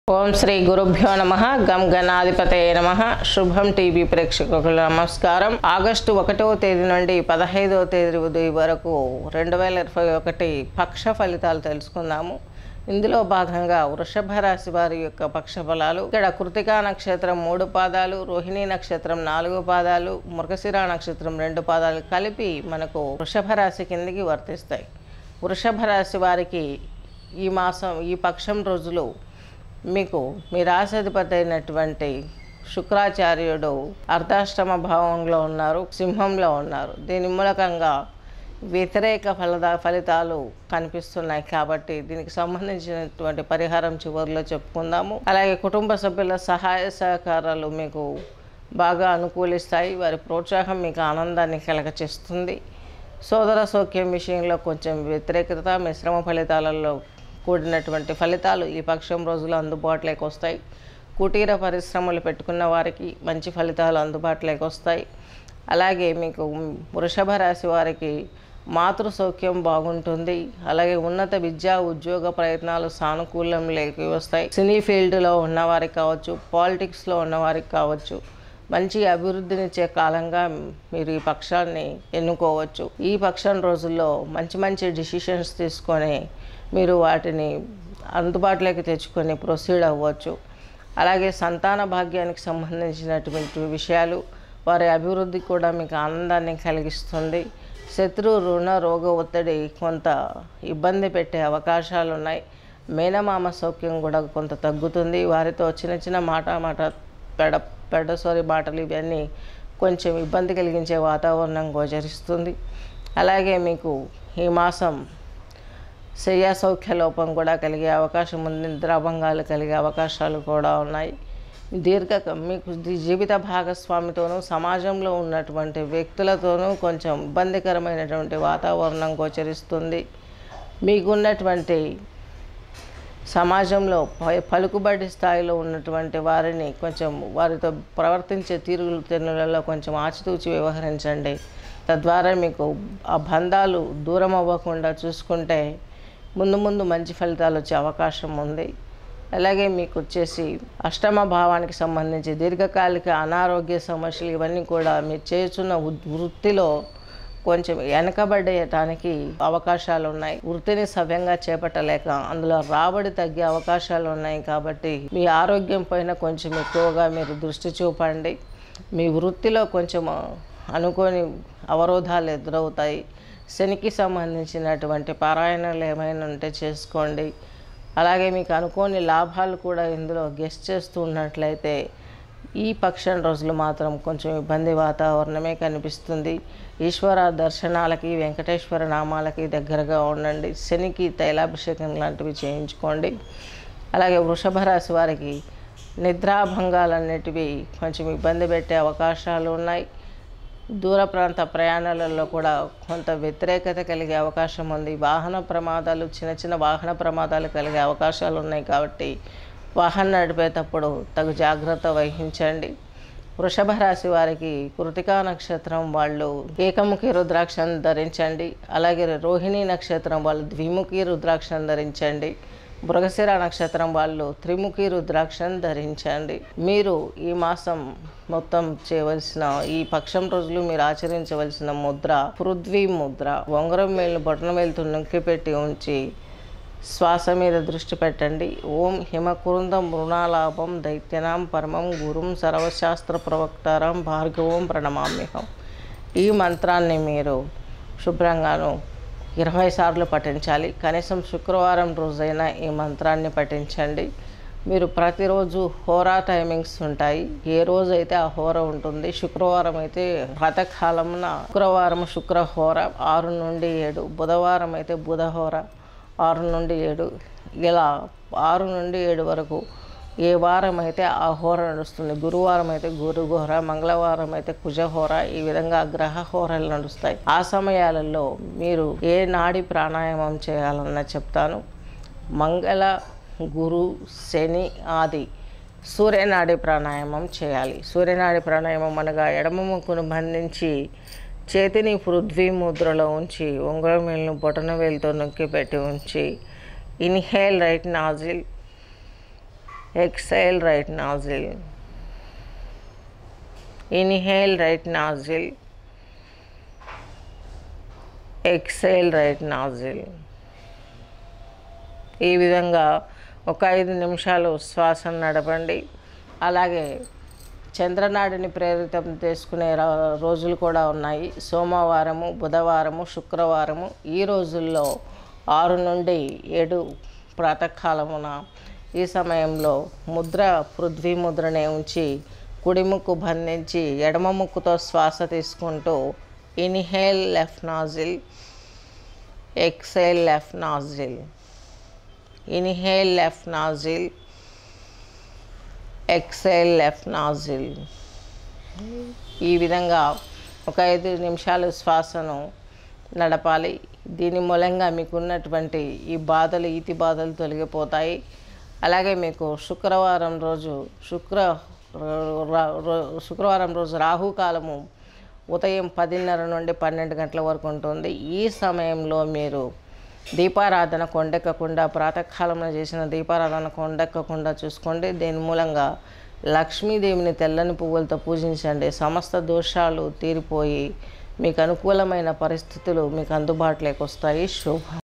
ఓం శ్రీ గురుభ్యో నమ గం గణాధిపతయ నమ శుభం టీవీ ప్రేక్షకులకు నమస్కారం ఆగస్టు ఒకటవ తేదీ నుండి పదహైదవ తేదీ ఉదయం వరకు రెండు వేల ఇరవై ఒకటి పక్ష ఫలితాలు తెలుసుకుందాము ఇందులో భాగంగా వృషభ రాశి వారి యొక్క పక్ష ఫలాలు ఇక్కడ కృతికా నక్షత్రం మూడు పాదాలు రోహిణి నక్షత్రం నాలుగు పాదాలు మృగశిర నక్షత్రం రెండు పాదాలు కలిపి మనకు వృషభ రాశి కిందికి వర్తిస్తాయి వృషభ రాశి వారికి ఈ మాసం ఈ పక్షం రోజులు మీకు మీ రాశాధిపతి అయినటువంటి శుక్రాచార్యుడు అర్ధాష్టమ భావంలో ఉన్నారు సింహంలో ఉన్నారు దీని మూలకంగా వ్యతిరేక ఫలద ఫలితాలు కనిపిస్తున్నాయి కాబట్టి దీనికి సంబంధించినటువంటి పరిహారం చివరిలో చెప్పుకుందాము అలాగే కుటుంబ సభ్యుల సహాయ సహకారాలు మీకు బాగా అనుకూలిస్తాయి వారి ప్రోత్సాహం మీకు ఆనందాన్ని కలగచేస్తుంది సోదర సౌఖ్యం విషయంలో కొంచెం వ్యతిరేకత మిశ్రమ ఫలితాలలో కూడినటువంటి ఫలితాలు ఈ పక్షం రోజులు అందుబాటులోకి వస్తాయి కుటీర పరిశ్రమలు పెట్టుకున్న వారికి మంచి ఫలితాలు అందుబాటులోకి వస్తాయి అలాగే మీకు వృషభ రాశి వారికి మాతృ సౌఖ్యం బాగుంటుంది అలాగే ఉన్నత విద్యా ఉద్యోగ ప్రయత్నాలు సానుకూలంలోకి వస్తాయి సినీ ఫీల్డ్లో ఉన్నవారికి కావచ్చు పాలిటిక్స్లో ఉన్నవారికి కావచ్చు మంచి అభివృద్ధినిచ్చే కాలంగా మీరు ఈ పక్షాన్ని ఎన్నుకోవచ్చు ఈ పక్షం రోజుల్లో మంచి మంచి డిసిషన్స్ తీసుకొని మీరు వాటిని అందుబాటులోకి తెచ్చుకొని ప్రొసీడ్ అవ్వచ్చు అలాగే సంతాన భాగ్యానికి సంబంధించినటువంటి విషయాలు వారి అభివృద్ధి కూడా మీకు ఆనందాన్ని కలిగిస్తుంది శత్రు రుణ రోగ ఒత్తిడి కొంత ఇబ్బంది పెట్టే అవకాశాలు ఉన్నాయి మేనమామ సౌఖ్యం కూడా కొంత తగ్గుతుంది వారితో చిన్న చిన్న మాట మాట పెడ పెడసోరి మాటలు ఇవన్నీ కొంచెం ఇబ్బంది కలిగించే వాతావరణం గోచరిస్తుంది అలాగే మీకు ఈ మాసం శయ్య సౌఖ్య లోపం కూడా కలిగే అవకాశం ఉంది నిద్రాభంగాలు కలిగే అవకాశాలు కూడా ఉన్నాయి దీర్ఘ మీకు జీవిత భాగస్వామితోనూ సమాజంలో ఉన్నటువంటి వ్యక్తులతోనూ కొంచెం ఇబ్బందికరమైనటువంటి వాతావరణం గోచరిస్తుంది మీకున్నటువంటి సమాజంలో ప- పలుకుబడి స్థాయిలో ఉన్నటువంటి వారిని కొంచెం వారితో ప్రవర్తించే తీరులు తెన్నులలో కొంచెం ఆచితూచి వ్యవహరించండి తద్వారా మీకు ఆ బంధాలు దూరం అవ్వకుండా చూసుకుంటే ముందు ముందు మంచి ఫలితాలు వచ్చే అవకాశం ఉంది అలాగే మీకు వచ్చేసి అష్టమ భావానికి సంబంధించి దీర్ఘకాలిక అనారోగ్య సమస్యలు ఇవన్నీ కూడా మీరు చేస్తున్న వృ- వృత్తిలో కొంచెం వెనకబడేయటానికి అవకాశాలు ఉన్నాయి వృత్తిని సవ్యంగా చేపట్టలేక అందులో రాబడి తగ్గే అవకాశాలు ఉన్నాయి కాబట్టి మీ ఆరోగ్యం పైన కొంచెం ఎక్కువగా మీరు దృష్టి చూపండి మీ వృత్తిలో కొంచెం అనుకోని అవరోధాలు ఎదురవుతాయి శనికి సంబంధించినటువంటి పారాయణలు ఏమైనా ఉంటే చేసుకోండి అలాగే మీకు అనుకోని లాభాలు కూడా ఇందులో గెస్ట్ చేస్తూ ఉన్నట్లయితే ఈ పక్షం రోజులు మాత్రం కొంచెం ఇబ్బంది వాతావరణమే కనిపిస్తుంది ఈశ్వర దర్శనాలకి వెంకటేశ్వర నామాలకి దగ్గరగా ఉండండి శనికి తైలాభిషేకం లాంటివి చేయించుకోండి అలాగే వృషభ రాశి వారికి నిద్రాభంగాలన్నిటివి కొంచెం ఇబ్బంది పెట్టే అవకాశాలు ఉన్నాయి దూర ప్రాంత ప్రయాణాలలో కూడా కొంత వ్యతిరేకత కలిగే అవకాశం ఉంది వాహన ప్రమాదాలు చిన్న చిన్న వాహన ప్రమాదాలు కలిగే అవకాశాలు ఉన్నాయి కాబట్టి వాహనం నడిపేటప్పుడు తగు జాగ్రత్త వహించండి వృషభ రాశి వారికి కృతికా నక్షత్రం వాళ్ళు ఏకముఖి రుద్రాక్షను ధరించండి అలాగే రోహిణి నక్షత్రం వాళ్ళు ద్విముఖి రుద్రాక్షను ధరించండి మృగశిర నక్షత్రం వాళ్ళు త్రిముఖి రుద్రాక్షను ధరించండి మీరు ఈ మాసం మొత్తం చేయవలసిన ఈ పక్షం రోజులు మీరు ఆచరించవలసిన ముద్ర పృథ్వీ ముద్ర ఉంగరం వేలు బొటన వేలుతో నొక్కి పెట్టి ఉంచి శ్వాస మీద దృష్టి పెట్టండి ఓం హిమకురుందం మృణాలాభం దైత్యనాం పరమం గురుం సర్వశాస్త్ర ప్రవక్తారం భార్గవం ప్రణమామ్యహం ఈ మంత్రాన్ని మీరు శుభ్రంగాను ఇరవై సార్లు పఠించాలి కనీసం శుక్రవారం రోజైనా ఈ మంత్రాన్ని పఠించండి మీరు ప్రతిరోజు హోరా టైమింగ్స్ ఉంటాయి ఏ రోజు అయితే ఆ హోర ఉంటుంది శుక్రవారం అయితే ప్రాతకాలమున శుక్రవారం శుక్రహోర ఆరు నుండి ఏడు బుధవారం అయితే బుధహోర ఆరు నుండి ఏడు ఇలా ఆరు నుండి ఏడు వరకు ఏ వారం అయితే ఆ హోర నడుస్తుంది గురువారం అయితే గురుహోర మంగళవారం అయితే కుజహోర ఈ విధంగా గ్రహ హోరలు నడుస్తాయి ఆ సమయాలలో మీరు ఏ నాడి ప్రాణాయామం చేయాలన్న చెప్తాను మంగళ గురు శని ఆది సూర్యనాడి ప్రాణాయామం చేయాలి సూర్యనాడి ప్రాణాయామం అనగా ఎడమ ముక్కును బంధించి చేతిని పృథ్వీ ముద్రలో ఉంచి ఉంగరం వేలును బొటన వేలుతో నొక్కి పెట్టి ఉంచి inhale right nostril exhale right nostril inhale right nostril exhale right nostril ఈ విధంగా ఒక ఐదు నిమిషాలు శ్వాసను నడపండి అలాగే చంద్రనాడిని ప్రేరితం చేసుకునే రా- రోజులు కూడా ఉన్నాయి సోమవారము బుధవారము శుక్రవారము ఈ రోజుల్లో ఆరు నుండి ఏడు ప్రాతకాలమున ఈ సమయంలో ముద్ర పృథ్వీ ముద్రనే ఉంచి కుడి ముక్కు బంధించి ఎడమ ముక్కుతో శ్వాస తీసుకుంటూ inhale left nostril exhale left nostril inhale left nostril exhale left nostril ఈ విధంగా ఒక ఐదు నిమిషాలు శ్వాసను నడపాలి దీని మూలంగా మీకు ఉన్నటువంటి ఈ బాధలు ఈతి బాధలు తొలగిపోతాయి అలాగే మీకు శుక్రవారం రోజు శుక్ర రా- రో- శుక్రవారం రోజు రాహుకాలము ఉదయం పదిన్నర నుండి పన్నెండు గంటల వరకు ఉంటుంది ఈ సమయంలో మీరు దీపారాధన కొండెక్కకుండా ప్రాతకాలంలో చేసిన దీపారాధన కొండెక్కకుండా చూసుకోండి దీని మూలంగా లక్ష్మీదేవిని తెల్లని పువ్వులతో పూజించండి సమస్త దోషాలు తీరిపోయి మీకు అనుకూలమైన పరిస్థితులు మీకు అందుబాటులోకి వస్తాయి శుభం